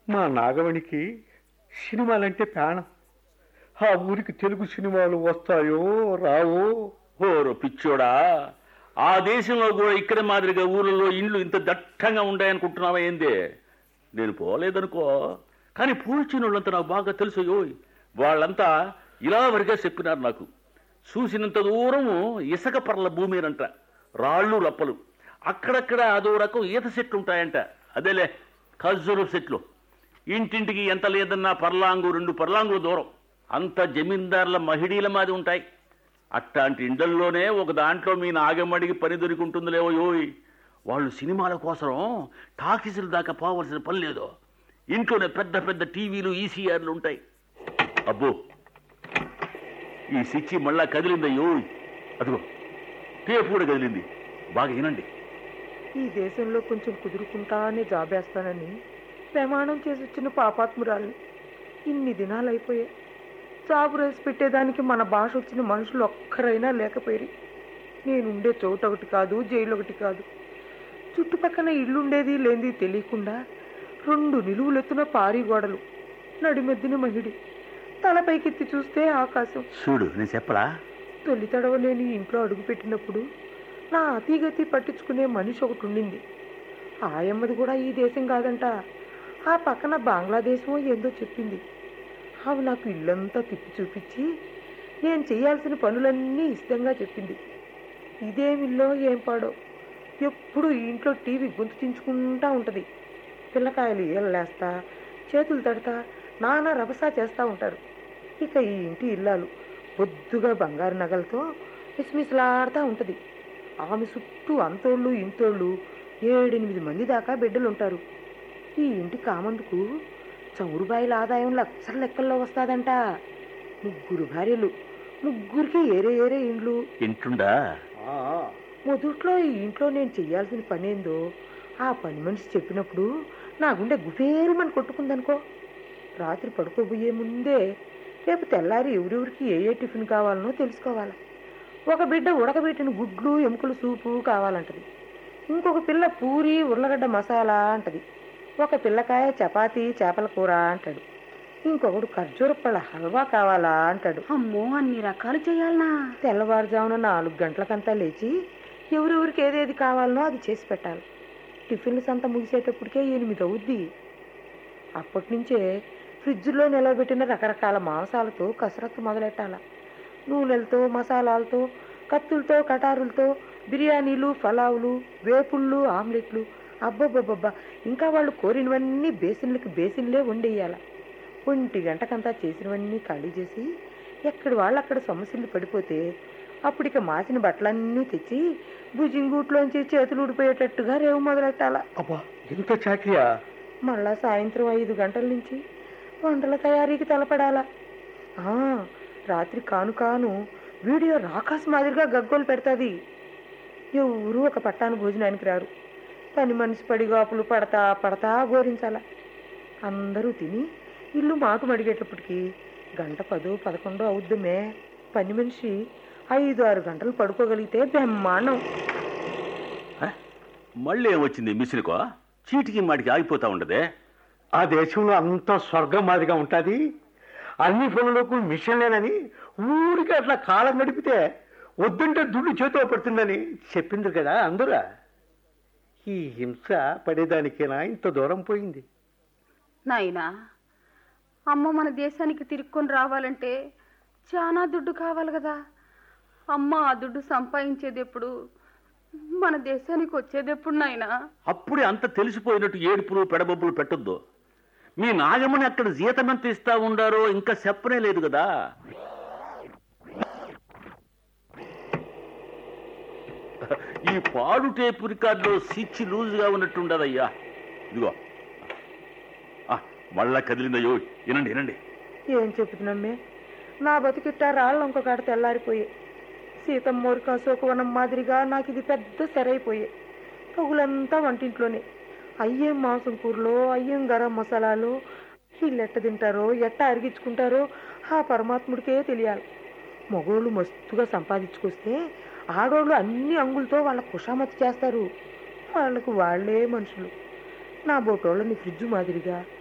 మా నాగమణికి సినిమాలంటే ప్రాణం ఆ ఊరికి తెలుగు సినిమాలు వస్తాయో రావో ఓరో పిచ్చోడా ఆ దేశంలో కూడా ఇక్కడ మాదిరిగా ఊళ్ళలో ఇండ్లు ఇంత దట్టంగా ఉంటాయనుకుంటున్నావా ఏంది నేను పోలేదనుకో కానీ పూడ్చిన వాళ్ళంతా నాకు బాగా తెలుసు యోయ్ వాళ్ళంతా ఇలా వరగా చెప్పినారు నాకు చూసినంత దూరము ఇసుక పర్ల భూమినంట రాళ్ళు రప్పలు అక్కడక్కడ అదో రకం ఈత చెట్లు ఉంటాయంట అదేలే ఖర్జూరు చెట్లు ఇంటింటికి ఎంత లేదన్నా పర్లాంగు రెండు పర్లాంగుల దూరం అంత జమీందారుల మహిళీల మాది ఉంటాయి అట్లాంటి ఇండల్లోనే ఒక దాంట్లో మీ నాగమ్మడికి పని దొరికింటుందిలేవో యోయ్ వాళ్ళు సినిమాల కోసం టాకీసుల దాకా పోవలసిన పని లేదు ఇంట్లోనే పెద్ద పెద్ద టీవీలు ఈసీఆర్లు ఉంటాయి అబ్బో ఈ సిచ్చి మళ్ళా కదిలిందా యోయ్ అదిగో టేపు కూడా కదిలింది బాగా వినండి ఈ దేశంలో కొంచెం కుదురుకుంటానే జాబ్ వేస్తానని ప్రమాణం చేసి వచ్చిన పాపాత్మురాల్ని ఇన్ని దినాలు అయిపోయాయి జాబు రేసి పెట్టేదానికి మన భాష వచ్చిన మనుషులు ఒక్కరైనా లేకపోయి నేనుండే చోటు ఒకటి కాదు జైలు ఒకటి కాదు చుట్టుపక్కల ఇల్లుండేది లేనిది తెలియకుండా రెండు నిలువులెత్తున పారి గోడలు నడిమెద్దిన మహిడి తలపైకెత్తి చూస్తే ఆకాశం చూడు నేను చెప్పలా తొలి తడవలేని ఇంట్లో అడుగుపెట్టినప్పుడు నా అతిగతి పట్టించుకునే మనిషి ఒకటి ఉండింది ఆయమ్మది కూడా ఈ దేశం కాదంట ఆ పక్కన బంగ్లాదేశమో ఏందో చెప్పింది ఆమె నాకు ఇల్లంతా తిప్పి చూపించి నేను చేయాల్సిన పనులన్నీ ఇష్టంగా చెప్పింది ఇదేమిల్లో ఏం పాడో ఎప్పుడు ఈ ఇంట్లో టీవీ గొంతు చించుకుంటా ఉంటుంది పిల్లకాయలు ఏళ్ళేస్తా చేతులు తడతా నానా రభసా చేస్తూ ఉంటారు ఇక ఈ ఇంటి ఇల్లాలు బొద్దుగా బంగారు నగలతో మిస్మిస్లాడుతూ ఉంటుంది ఆమె చుట్టూ అంతోళ్ళు ఇంతోళ్ళు ఏడెనిమిది మంది దాకా బిడ్డలు ఉంటారు ఈ ఇంటి కామందుకు చమురు బాయిల ఆదాయం లక్షల లెక్కల్లో వస్తాదంట ముగ్గురు భార్యలు ముగ్గురికి ఏరే ఏరే ఇండ్లు వింటుండా ఆ, మొదట్లో ఈ ఇంట్లో నేను చెయ్యాల్సిన పని ఏందో ఆ పని మనిషి చెప్పినప్పుడు నా గుండె గుఫేరుమని కొట్టుకుందనుకో రాత్రి పడుకోబోయే ముందే రేపు తెల్లారి ఎవరెవరికి ఏ ఏ టిఫిన్ కావాలనో తెలుసుకోవాలి ఒక బిడ్డ ఉడకబెట్టిన గుడ్లు ఎముకల సూపు కావాలంటది ఇంకొక పిల్ల పూరి ఉర్లగడ్డ మసాలా అంటది ఒక పిల్లకాయ చపాతీ చేపల కూర అంటాడు ఇంకొకడు ఖర్జూర పళ్ళ హల్వా కావాలా అంటాడు అమ్మో అన్ని రకాలు చేయాలనా తెల్లవారుజామున నాలుగు గంటలకంతా లేచి ఎవరెవరికి ఏదేది కావాలనో అది చేసి పెట్టాలి టిఫిన్లు సంత ముగిసేటప్పటికే ఎనిమిది అవుద్ది అప్పటి నుంచే ఫ్రిడ్జ్లో నిలబెట్టిన రకరకాల మాంసాలతో కసరత్తు మొదలెట్టాల నూనెలతో మసాలాలతో కత్తులతో కటారులతో బిర్యానీలు ఫలావులు వేపుళ్ళు ఆమ్లెట్లు అబ్బబ్బబ్బబ్బా ఇంకా వాళ్ళు కోరినవన్నీ బేసిన్లకి బేసిన్లే వండేయాల ఒంటి గంటకంతా చేసినవన్నీ ఖాళీ చేసి ఎక్కడి వాళ్ళు అక్కడ సమస్యలు పడిపోతే అప్పటిక మాసిన బట్టలన్నీ తెచ్చి భుజింగూట్లోంచి చేతులు ఊడిపోయేటట్టుగా రేవు మొదలెట్టాల అబ్బా ఇంత చాకియా మళ్ళా సాయంత్రం ఐదు గంటల నుంచి వంటల తయారీకి తలపడాలా ఆ, రాత్రి కాను కాను వీడియో రాకాస్ మాదిరిగా గగ్గోలు పెడతాది ఎవరు ఒక పట్టాను భోజనానికి రారు పని మనిషి పడిగాపులు పడతా పడతా గోరించాల అందరూ తిని ఇల్లు మాటు మడిగేటప్పటికి గంట పదో పదకొండో అవుద్దుమే పని మనిషి ఐదు ఆరు గంటలు పడుకోగలిగితే బ్రహ్మాండం హ? మళ్ళీ ఏమొచ్చింది మిషన్కో చీటికి మాటికి ఆగిపోతా ఉండదే ఆ దేశంలో అంతా స్వర్గం మాదిరిగా ఉంటుంది అన్ని పనులకు మిషన్లేనని ఊరికి అట్లా కాలం గడిపితే వద్దుంటే దుడ్డు చేతిలో పడుతుందని చెప్పింది కదా అందరూ ఈ హింస పడేదానికేనా ఇంత దూరం పోయింది నాయనా అమ్మ మన దేశానికి తిరుక్కొని రావాలంటే చాలా దుడ్డు కావాలి కదా అమ్మ ఆ దుడ్డు సంపాదించేది ఎప్పుడు మన దేశానికి వచ్చేది ఎప్పుడు నాయనా అప్పుడే అంత తెలిసిపోయినట్టు ఏడుపులు పెడబొబ్బులు పెట్టొద్దు మీ నాగమణి అక్కడ జీతం ఎంత ఇస్తా ఉండారో ఇంకా చెప్పనే లేదు కదా ఈ పాడు టేపు రికార్డులో స్విచ్ లూజ్గా ఉన్నట్టుండదయ్యా ఇదిగో ఆ, మళ్ళా కదిలిందయ్యో వినండి వినండి ఏం చెబుతున్నామే నా బతికిట్టా రాళ్ళు ఇంకొకటి తెల్లారిపోయే సీతమ్మోరిక అశోకవనం మాదిరిగా నాకు ఇది పెద్ద సెరైపోయే పగులంతా వంటింట్లోనే అయ్యేం మాంసం కూరలో అయ్యేం గరం మసాలాలు వీళ్ళు ఎట్ట తింటారో ఎట్ట అరిగించుకుంటారో ఆ పరమాత్ముడికే తెలియాలి మగోళ్ళు మస్తుగా సంపాదించుకొస్తే ఆడోళ్ళు అన్ని అంగులతో వాళ్ళ కుషామతి చేస్తారు వాళ్ళకు వాళ్ళే మనుషులు నా బోటోళ్ళని ఫ్రిడ్జ్ మాదిరిగా